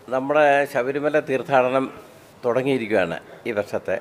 നമ്മുടെ ശബരിമല തീർത്ഥാടനം തുടങ്ങിയിരിക്കുകയാണ് ഈ വർഷത്തെ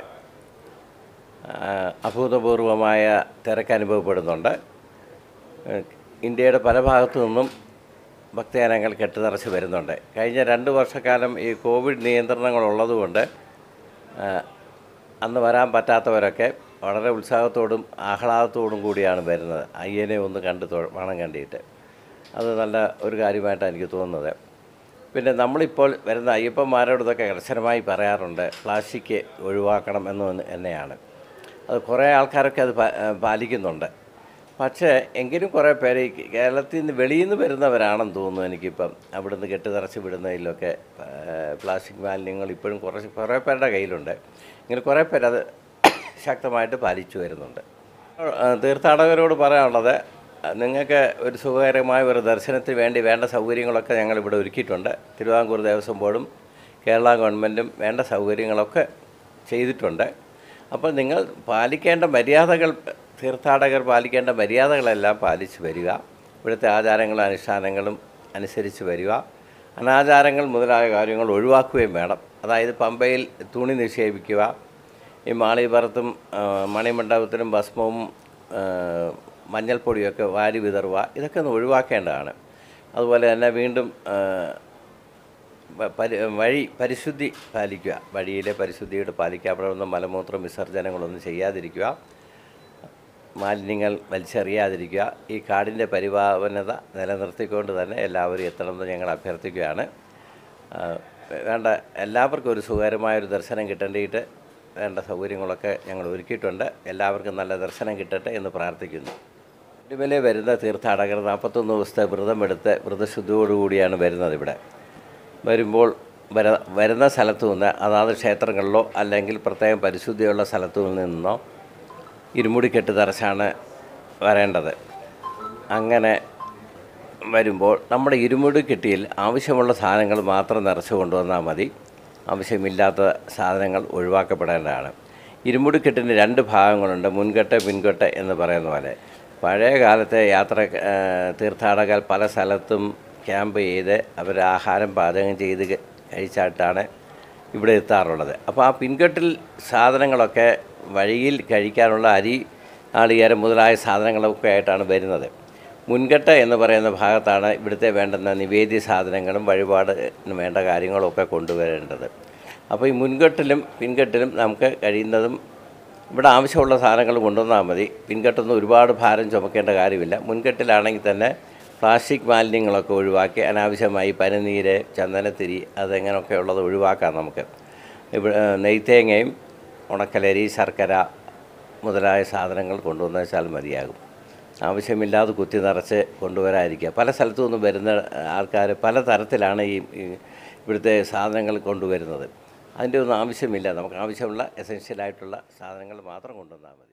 ആ, അഭൂതപൂർവമായ തിരക്ക് അനുഭവപ്പെടുന്നുണ്ട് ഏഹ്, ഇന്ത്യയുടെ പല ഭാഗത്തു നിന്നും ഭക്തജനങ്ങൾ കെട്ടുനിറച്ച് വരുന്നുണ്ട് കഴിഞ്ഞ രണ്ട് വർഷക്കാലം ഈ കോവിഡ് നിയന്ത്രണങ്ങൾ ഉള്ളതുകൊണ്ട് ആ, അന്ന് വരാൻ പറ്റാത്തവരൊക്കെ വളരെ ഉത്സാഹത്തോടും ആഹ്ലാദത്തോടും കൂടിയാണ് വരുന്നത് അയ്യനെ ഒന്ന് കണ്ട് തൊഴ- മണം കണ്ടിട്ട് അത് നല്ല ഒരു കാര്യമായിട്ടാണ് എനിക്ക് തോന്നുന്നത് പിന്നെ നമ്മളിപ്പോൾ വരുന്ന അയ്യപ്പന്മാരോട് ഇതൊക്കെ കർശനമായി പറയാറുണ്ട് പ്ലാസ്റ്റിക് ഒഴിവാക്കണം എന്ന് തന്നെയാണ് അത് കുറേ ആൾക്കാരൊക്കെ അത് പാ- ഏഹ് പാലിക്കുന്നുണ്ട് പക്ഷേ എങ്കിലും കുറേ പേര് ഈ കേരളത്തിൽ നിന്ന് വെളിയിൽ നിന്ന് വരുന്നവരാണെന്ന് തോന്നുന്നു എനിക്കിപ്പം അവിടുന്ന് കെട്ടിനിറച്ച് വിടുന്നതിലൊക്കെ ഏഹ് പ്ലാസ്റ്റിക് മാലിന്യങ്ങൾ ഇപ്പോഴും കുറച്ച് കുറേ പേരുടെ കയ്യിലുണ്ട് ഇങ്ങനെ കുറേ പേരത് ശക്തമായിട്ട് പാലിച്ചു വരുന്നുണ്ട് ഏഹ് തീർത്ഥാടകരോട് പറയാനുള്ളത് നിങ്ങൾക്ക് ഒരു സുഖകരമായ ഒരു ദർശനത്തിന് വേണ്ടി വേണ്ട സൗകര്യങ്ങളൊക്കെ ഞങ്ങൾ ഇവിടെ ഒരുക്കിയിട്ടുണ്ട് തിരുവിതാംകൂർ ദേവസ്വം ബോർഡും കേരള ഗവൺമെൻറ്റും വേണ്ട സൗകര്യങ്ങളൊക്കെ ചെയ്തിട്ടുണ്ട് അപ്പോൾ നിങ്ങൾ പാലിക്കേണ്ട മര്യാദകൾ തീർത്ഥാടകർ പാലിക്കേണ്ട മര്യാദകളെല്ലാം പാലിച്ച് വരിക ഇവിടുത്തെ ആചാരങ്ങളും അനുഷ്ഠാനങ്ങളും അനുസരിച്ച് വരിക അനാചാരങ്ങൾ മുതലായ കാര്യങ്ങൾ ഒഴിവാക്കുകയും വേണം അതായത് പമ്പയിൽ തുണി നിക്ഷേപിക്കുക ഈ മാളിപുറത്തും ആ, മണിമണ്ഡപത്തിലും ഭസ്മവും ആ, മഞ്ഞൾപ്പൊടിയൊക്കെ വാരി വിതറുക ഇതൊക്കെ ഒന്ന് ഒഴിവാക്കേണ്ടതാണ് അതുപോലെ തന്നെ വീണ്ടും ആ, വ- പരി വഴി പരിശുദ്ധി പാലിക്കുക വഴിയിലെ പരിശുദ്ധിയോട് പാലിക്കുക അവിടെ ഒന്നും മലമൂത്ര വിസർജനങ്ങളൊന്നും ചെയ്യാതിരിക്കുക മാലിന്യങ്ങൾ വലിച്ചെറിയാതിരിക്കുക ഈ കാടിൻ്റെ പരിപാവനത നിലനിർത്തിക്കൊണ്ട് തന്നെ എല്ലാവരും എത്തണമെന്ന് ഞങ്ങൾ അഭ്യർത്ഥിക്കുകയാണ് ആ, വേണ്ട എല്ലാവർക്കും ഒരു സുഖകരമായ ഒരു ദർശനം കിട്ടേണ്ടിയിട്ട് വേണ്ട സൗകര്യങ്ങളൊക്കെ ഞങ്ങൾ ഒരുക്കിയിട്ടുണ്ട് എല്ലാവർക്കും നല്ല ദർശനം കിട്ടട്ടെ എന്ന് പ്രാർത്ഥിക്കുന്നു ശബരിമല വരുന്ന തീർത്ഥാടകർ നാൽപ്പത്തൊന്ന് ദിവസത്തെ വ്രതമെടുത്ത് വ്രതശുദ്ധിയോടുകൂടിയാണ് വരുന്നത് ഇവിടെ വരുമ്പോൾ വര വരുന്ന സ്ഥലത്തു നിന്ന് അതാത് ക്ഷേത്രങ്ങളിലോ അല്ലെങ്കിൽ പ്രത്യേകം പരിശുദ്ധിയുള്ള സ്ഥലത്തു നിന്നോ ഇരുമുടി കെട്ട് തറച്ചാണ് വരേണ്ടത് അങ്ങനെ വരുമ്പോൾ നമ്മുടെ ഇരുമുടി കെട്ടിയിൽ ആവശ്യമുള്ള സാധനങ്ങൾ മാത്രം നിറച്ച് കൊണ്ടുവന്നാൽ മതി ആവശ്യമില്ലാത്ത സാധനങ്ങൾ ഒഴിവാക്കപ്പെടേണ്ടതാണ് ഇരുമുടിക്കെട്ടിന് രണ്ട് ഭാഗങ്ങളുണ്ട് മുൻകെട്ട് പിൻകെട്ട് എന്ന് പറയുന്ന പോലെ പഴയ കാലത്തെ യാത്ര ആ, തീർത്ഥാടകർ പല സ്ഥലത്തും ക്യാമ്പ് ചെയ്ത് അവർ ആഹാരം പാചകം ചെയ്ത് ക- കഴിച്ചായിട്ടാണ് ഇവിടെ എത്താറുള്ളത് അപ്പോൾ ആ പിൻകെട്ടിൽ സാധനങ്ങളൊക്കെ വഴിയിൽ കഴിക്കാനുള്ള അരി നാളികേരം മുതലായ സാധനങ്ങളൊക്കെ ആയിട്ടാണ് വരുന്നത് മുൻകെട്ട് എന്ന് പറയുന്ന ഭാഗത്താണ് ഇവിടുത്തെ വേണ്ടുന്ന നിവേദ്യ സാധനങ്ങളും വഴിപാടിന് വേണ്ട കാര്യങ്ങളൊക്കെ കൊണ്ടുവരേണ്ടത് അപ്പോൾ ഈ മുൻകെട്ടിലും പിൻകെട്ടിലും നമുക്ക് കഴിയുന്നതും ഇവിടെ ആവശ്യമുള്ള സാധനങ്ങൾ കൊണ്ടുവന്നാൽ മതി പിൻകെട്ടൊന്നും ഒരുപാട് ഭാരം ചുമക്കേണ്ട കാര്യമില്ല മുൻകെട്ടിലാണെങ്കിൽ തന്നെ പ്ലാസ്റ്റിക് മാലിന്യങ്ങളൊക്കെ ഒഴിവാക്കി അനാവശ്യമായി പനിനീര് ചന്ദനത്തിരി അതെങ്ങനെയൊക്കെ ഉള്ളത് ഒഴിവാക്കാം നമുക്ക് ഇവിടെ നെയ്ത്തേങ്ങയും ഉണക്കലരി ശർക്കര മുതലായ സാധനങ്ങൾ കൊണ്ടുവന്നു വെച്ചാൽ മതിയാകും ആവശ്യമില്ലാതെ കുത്തി നിറച്ച് കൊണ്ടുവരാതിരിക്കുക പല സ്ഥലത്തു നിന്നും വരുന്ന ആൾക്കാർ പല തരത്തിലാണ് ഈ ഈ ഇവിടുത്തെ സാധനങ്ങൾ കൊണ്ടുവരുന്നത് അതിൻ്റെ ഒന്നും ആവശ്യമില്ല നമുക്ക് ആവശ്യമുള്ള എസെൻഷ്യലായിട്ടുള്ള സാധനങ്ങൾ മാത്രം കൊണ്ടുവന്നാൽ മതി